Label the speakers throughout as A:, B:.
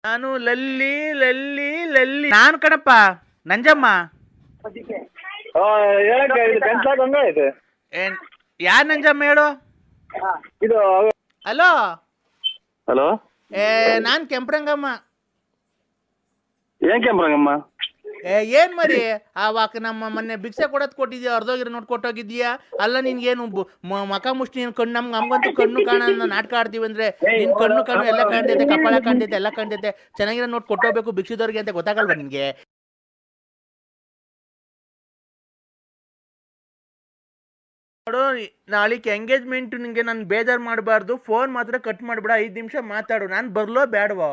A: ನಾನು ಲಲ್ಲಿ ಲಲ್ಲಿ ಲಲ್ಲಿ ನಾನು ಕಣಪ್ಪ ನಂಜಮ್ಮ
B: ಹೇಳಕ್ಕೆ ಇದು ಗಂಟ್ಲ ಗಂಗ ಇದೆ
A: ಏನ್ ಯಾರು ನಂಜಮ್ಮ ಹೇಳು
B: ಇದು
A: ಹಲೋ
B: ಹಲೋ
A: ಏ ನಾನು ಕೆಂಪ್ರಂಗಮ್ಮ
B: ಏನ್ ಕೆಂಪ್ರಂಗಮ್ಮ
A: ಏ ಏನ್ ಮರಿ ಆವಾಗ ನಮ್ಮ ಮೊನ್ನೆ ಭಿಕ್ಷೆ ಕೊಡೋದ್ ಕೊಟ್ಟಿದ್ಯಾ ಅರ್ಧೋಗಿರೋ ನೋಟ್ ಕೊಟ್ಟೋಗಿದ್ಯಾ ಅಲ್ಲ ನಿನ್ಗೇನು ಬು- ಮ- ಮಕ ಮುಷ್ಟಿ ನೀನ್ ಕಣ್ಣು ನಮ್ಗೆ ನಮ್ಗಂತೂ ಕಣ್ಣು ಕಾಣ ನಾಟಕ ಆಡ್ತೀವಿ ಅಂದ್ರೆ ನಿನ್ ಕಣ್ಣು ಕಣ್ಣು ಎಲ್ಲ ಕಾಣ್ತೈತೆ ಕಪಾಳ ಕಾಣ್ತೈತೆ ಎಲ್ಲ ಕಾಣ್ತೈತೆ ಚೆನ್ನಾಗಿರೋ ನೋಟ್ ಕೊಟ್ಟೋಗ್ಬೇಕು ಭಿಕ್ಷಿದವ್ರಿಗೆ ಅಂತ ಗೊತ್ತಾಗಲ್ವಾ ನಿನ್ಗೆ ನೋಡು ನಾಳೆಗೆ ಎಂಗೇಜ್ಮೆಂಟ್ ನಿಂಗೆ ನಾನು ಬೇಜಾರು ಮಾಡಬಾರ್ದು ಫೋನ್ ಮಾತ್ರ ಕಟ್ ಮಾಡ್ಬೇಡ ಐದು ನಿಮಿಷ ಮಾತಾಡು ನಾನು ಬರ್ಲೋ ಬೇಡವೋ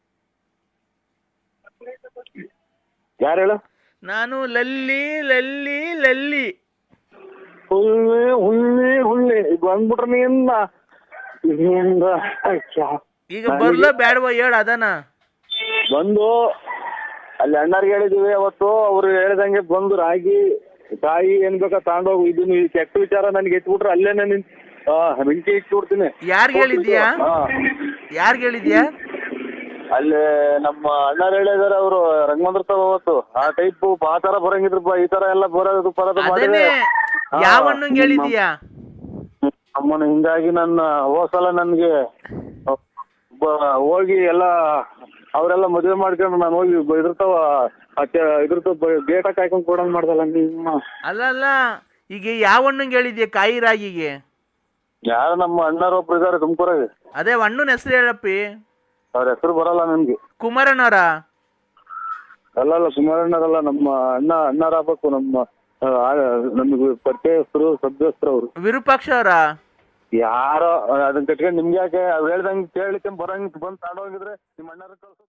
B: ಯಾರು ಹೇಳು
A: ನಾನು ಲಲ್ಲಿ ಲಲ್ಲಿ ಲಲ್ಲಿ
B: ಹುಳ್ಳಿ ಹುಳ್ಳಿ ಹುಳ್ಳಿ ಈಗ ಬಂದ್ಬಿಟ್ರೆ ನೀನ್ನ ಇಲ್ಲಿಂದ ಅಯ್ಯ.
A: ಈಗ ಬರ್ಲೋ ಬೇಡವೋ ಹೇಳು ಅದನ
B: ಬಂದು ಅಲ್ಲಿ ಅಣ್ಣಾರ್ಗೆ ಹೇಳಿದೀವಿ ಅವತ್ತು ಅವ್ರು ಹೇಳ್ದಂಗೆ ಬಂದು ರಾಗಿ ಕಾಯಿ ಏನ್ ಬೇಕಾ ತಗೊಂಡೋಗು ಇದನ್ನ ಈ ಕೆಟ್ಟ ವಿಚಾರ ನನ್ಗೆ ಎತ್ಬಿಟ್ರೆ ಅಲ್ಲೇನೆ ನಿನ್ ಆ, ಬೆಂಕಿ ಇಟ್ಬಿಡ್ತೀನಿ
A: ಯಾರ್ಗ್ ಹೇಳಿದ್ಯಾ?
B: ಹಾ.
A: ಯಾರ್ಗೆ ಹೇಳಿದ್ಯಾ
B: ಅಲ್ಲಿ ನಮ್ಮ ಅಣ್ಣಾರು ಹೇಳಿದಾರೆ ಅವರು ರಂಗಮಂದ್ರ ಸಭಾ ಅವತ್ತು ಆ ಟೈಪ್ ಆ ತರ ಬರಂಗಿದ್ರಪ್ಪ ಈ ತರ ಎಲ್ಲ ಬರೋದು ಬರೋದು ಮಾಡಿದ್ರೆ
A: ಅದೇನೆ
B: ಹಾ,
A: ಯಾವಣ್ಣಂಗೆ ಹೇಳಿದ್ಯಾ
B: ಅಮ್ಮನ ಹಿಂಗಾಗಿ ನನ್ನ ಹೋಸಲ ನನ್ಗೆ ಬ- ಹೋಗಿ ಎಲ್ಲ ಅವರೆಲ್ಲ ಮದುವೆ ಮಾಡ್ಕೊಂಡು ನಾನು ಹೋಗಿ ಬ- ಇದ್ರತಾವ ಇದ್ರತ ಗೇಟ ಕಾಯ್ಕೊಂಡ್ ಕೊಡಂಗ್ ಮಾಡ್ದಲ್ಲ ನಿಮ್ಮ
A: ಅಲ್ಲ ಅಲ್ಲ ಈಗ ಯಾವಣ್ಣಂಗೆ ಹೇಳಿದ್ಯಾ ಕಾಯಿ ರಾಗಿಗೆ
B: ಯಾರು ನಮ್ಮ ಅಣ್ಣಾರ ಒಬ್ರು ಇದಾರೆ ತುಮಕೂರಾಗ
A: ಅದೇ ಅಣ್ಣನ ಹೆಸರು ಹೇಳಪ್ಪಿ
B: ಅವ್ರ ಹೆಸರು ಬರಲ್ಲ ನನ್ಗೆ
A: ಕುಮಾರಣ್ಣವ್ರ
B: ಅಲ್ಲಲ್ಲ ಕುಮಾರಣ್ಣರಲ್ಲ ನಮ್ಮ ಅಣ್ಣ ಅಣ್ಣಾರ ಆಗ್ಬೇಕು ನಮ್ಮ ಆ, ನಮ್ಗೆ ಪರಿಚಯಸ್ಥರು ಸಭ್ಯಸ್ಥರು ಅವರು
A: ವಿರೂಪಾಕ್ಷ ಅವರ
B: ಯಾರೋ ಅದನ್ನ ಕಟ್ಕೊಂಡು ನಿಮ್ಗೆ ಯಾಕೆ ಅವ್ರು ಹೇಳ್ದಂಗೆ ಕೇಳಲಿಕ್ಕೆ ಬರಂಗ್ ಬಂದ್ ತಗೊಂಡೋಗಿದ್ರೆ ನಿಮ್ಮ ಅಣ್ಣಾರ ಕಳ್ಸು